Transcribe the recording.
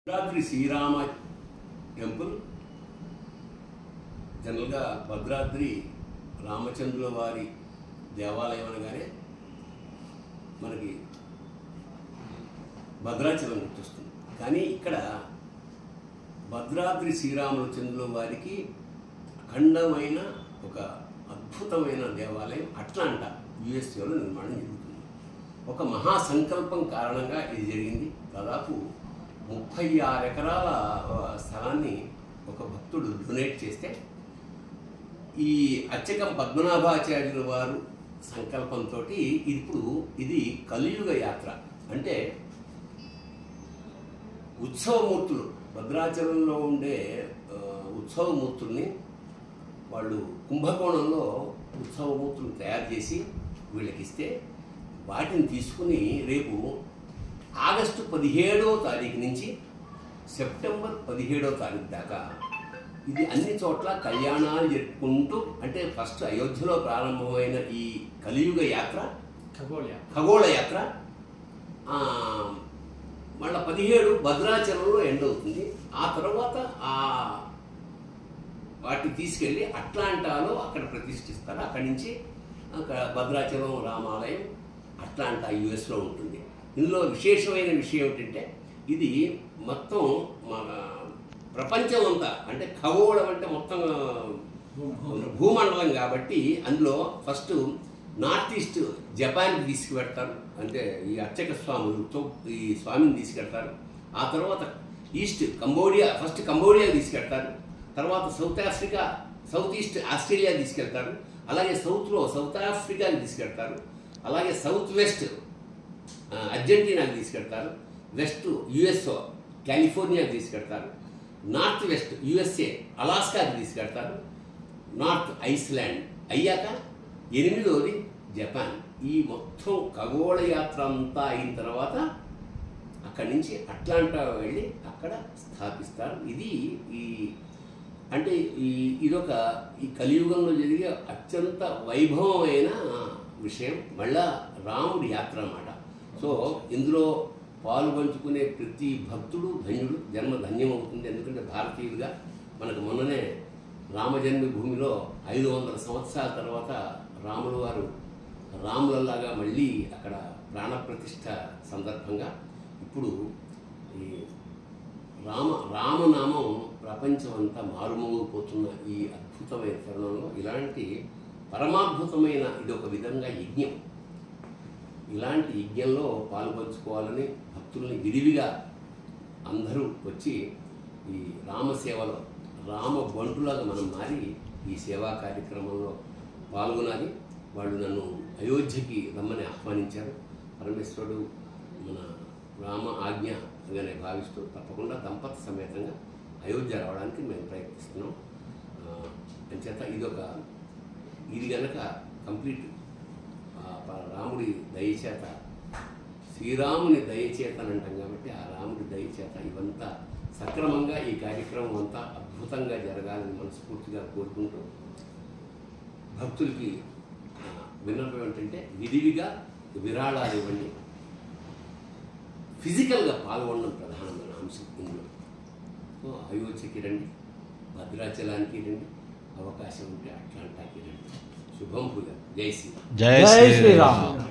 Bhadradri Srirama temple జనరల్గా భద్రాద్రి రామచంద్రుల వారి దేవాలయం అనగానే మనకి భద్రాచలం గుర్తొస్తుంది కానీ ఇక్కడ భద్రాద్రి శ్రీరామచంద్రుల వారికి అఖండమైన ఒక అద్భుతమైన దేవాలయం అట్లాంటా యుఎస్ఏలో నిర్మాణం జరుగుతుంది ఒక మహా సంకల్పం కారణంగా ఇది జరిగింది దాదాపు ముప్పై ఆరు ఎకరాల ఆ, స్థలాన్ని ఒక భక్తుడు డొనేట్ చేస్తే ఈ అచ్చకం పద్మనాభాచార్యుల వారు సంకల్పంతో ఇప్పుడు ఇది కలియుగ యాత్ర అంటే ఉత్సవమూర్తులు భద్రాచలంలో ఉండే ఆ, ఉత్సవమూర్తుల్ని వాళ్ళు కుంభకోణంలో ఉత్సవమూర్తులు తయారు చేసి వీళ్ళకి ఇస్తే వాటిని తీసుకుని రేపు ఆగస్టు పదిహేడో తారీఖు నుంచి సెప్టెంబర్ పదిహేడో తారీఖు దాకా ఇది అన్ని చోట్ల కళ్యాణాలు జరుపుకుంటూ అంటే ఫస్ట్ అయోధ్యలో ప్రారంభమైన ఈ కలియుగ యాత్ర ఖగోళ ఖగోళ యాత్ర ఆ, మళ్ళా పదిహేడు భద్రాచలంలో ఎండ్ అవుతుంది ఆ తర్వాత ఆ వాటిని తీసుకెళ్ళి అట్లాంటాలో అక్కడ ప్రతిష్ఠిస్తారు అక్కడి నుంచి అక్కడ భద్రాచలం రామాలయం అట్లాంటా యుఎస్లో ఉంటుంది ఇందులో విశేషమైన విషయం ఏంటంటే ఇది మొత్తం మన ప్రపంచం అంతా అంటే ఖగోళం అంటే మొత్తం భూమండలం కాబట్టి అందులో ఫస్ట్ నార్త్ ఈస్ట్ జపాన్కి తీసుకువెడతారు అంటే ఈ అర్చక స్వాములతో ఈ స్వామిని తీసుకెడతారు ఆ తర్వాత ఈస్ట్ కంబోడియా ఫస్ట్ కంబోడియా తీసుకెడతారు తర్వాత south Africa south east Australia తీసుకెళ్తారు అలాగే సౌత్లో సౌత్ ఆఫ్రికాకి తీసుకెళ్తారు అలాగే సౌత్ వెస్ట్ ఆ, అర్జెంటీనాకి తీసుకెళ్తారు వెస్ట్ యుఎస్ఓ కాలిఫోర్నియాకి తీసుకెళ్తారు నార్త్ వెస్ట్ యుఎస్ఏ అలాస్కాకి తీసుకెళ్తారు నార్త్ ఐస్లాండ్ అయ్యాక ఎనిమిదోది జపాన్ ఈ మొత్తం ఖగోళ యాత్ర అంతా అయిన తర్వాత అక్కడి నుంచి అట్లాంటా వెళ్ళి అక్కడ స్థాపిస్తారు ఇది ఈ అంటే ఈ ఇదొక ఈ కలియుగంలో జరిగే అత్యంత వైభవమైన విషయం మళ్ళా రాముడి యాత్ర అన్నమాట సో ఇందులో పాలు పంచుకునే ప్రతి భక్తుడు ధన్యుడు జన్మ ధన్యమవుతుంది ఎందుకంటే భారతీయులుగా మనకు మొన్ననే రామజన్మ భూమిలో ఐదు వందల సంవత్సరాల తర్వాత రాముల వారు రాములలాగా మళ్ళీ అక్కడ ప్రాణప్రతిష్ఠ సందర్భంగా ఇప్పుడు ఈ రామ రామనామం ప్రపంచం అంతా మారుమోగిపోతున్న ఈ అద్భుతమైన తరుణంలో ఇలాంటి పరమాద్భుతమైన ఇది ఒక విధంగా యజ్ఞం ఇలాంటి యజ్ఞంలో పాల్పంచుకోవాలని భక్తుల్ని విరివిగా అందరూ వచ్చి ఈ రామసేవలో రామ బంటులాగా మనం మారి ఈ సేవా కార్యక్రమంలో పాల్గొనాలి వాళ్ళు నన్ను అయోధ్యకి రమ్మని ఆహ్వానించారు పరమేశ్వరుడు మన రామ ఆజ్ఞగానే భావిస్తూ తప్పకుండా దంపతి సమేతంగా అయోధ్య రావడానికి మేము ప్రయత్నిస్తున్నాం ఆ, అంచేత ఇదొక ఇది గనక కంప్లీట్ ఆ ప- రాముడి దయచేత శ్రీరాముని దయచేత అని అంటాం కాబట్టి ఆ రాముడి దయచేత ఇవంతా సక్రమంగా ఈ కార్యక్రమం అంతా అద్భుతంగా జరగాలని మనస్ఫూర్తిగా కోరుకుంటూ భక్తులకి ఆ, విన్నపం ఏంటంటే విరివిగా విరాళాలు ఇవ్వండి ఫిజికల్గా పాల్గొనడం ప్రధానమైన అంశం ఇందులో సో అయోధ్యకి రండి భద్రాచలానికి రండి అవకాశం ఉంటే అట్లాంటాకి రండి శుభం పూజ జై శ్రీరామ్ జై జై శ్రీరామ్ శ్రీరామ్